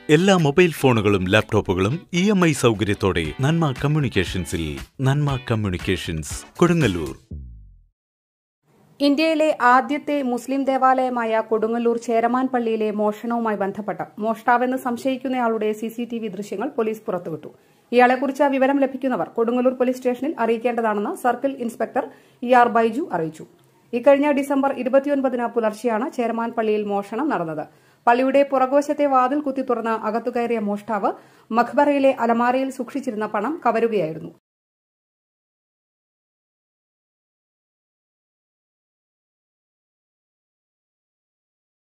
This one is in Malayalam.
എല്ലാ മൊബൈൽ ഫോണുകളും ലാപ്ടോപ്പുകളും ഇ എം ഐ സൗകര്യത്തോടെ നന്മ കമ്മ്യൂണിക്കേഷൻസിൽ നന്മ കമ്മ്യൂണിക്കേഷൻസ് കൊടുങ്ങല്ലൂർ ഇന്ത്യയിലെ ആദ്യത്തെ മുസ്ലിം ദേവാലയമായ കൊടുങ്ങല്ലൂർ ചേരമാൻ പള്ളിയിലെ മോഷണവുമായി ബന്ധപ്പെട്ട് മോഷ്ടാവെന്ന് സംശയിക്കുന്നയാളുടെ സിസിടിവി ദൃശ്യങ്ങൾ പോലീസ് പുറത്തുവിട്ടു ഇയാളെക്കുറിച്ച് വിവരം ലഭിക്കുന്നവർ കൊടുങ്ങല്ലൂർ പോലീസ് സ്റ്റേഷനിൽ അറിയിക്കേണ്ടതാണെന്ന് circle inspector E R Baiju അറിയിച്ചു ഇക്കഴിഞ്ഞ ഡിസംബർ ഇരുപത്തിയൊൻപതിന് പുലർച്ചെയാണ് ചേരമാൻ പള്ളിയിൽ മോഷണം നടന്നത് പള്ളിയുടെ പുറകുവശത്തെ വാതിൽ കുത്തി തുറന്ന് അകത്തു കയറിയ മോഷ്ടാവ് മഖ്ബറയിലെ അലമാരയിൽ സൂക്ഷിച്ചിരുന്ന പണം കവരുകയായിരുന്നു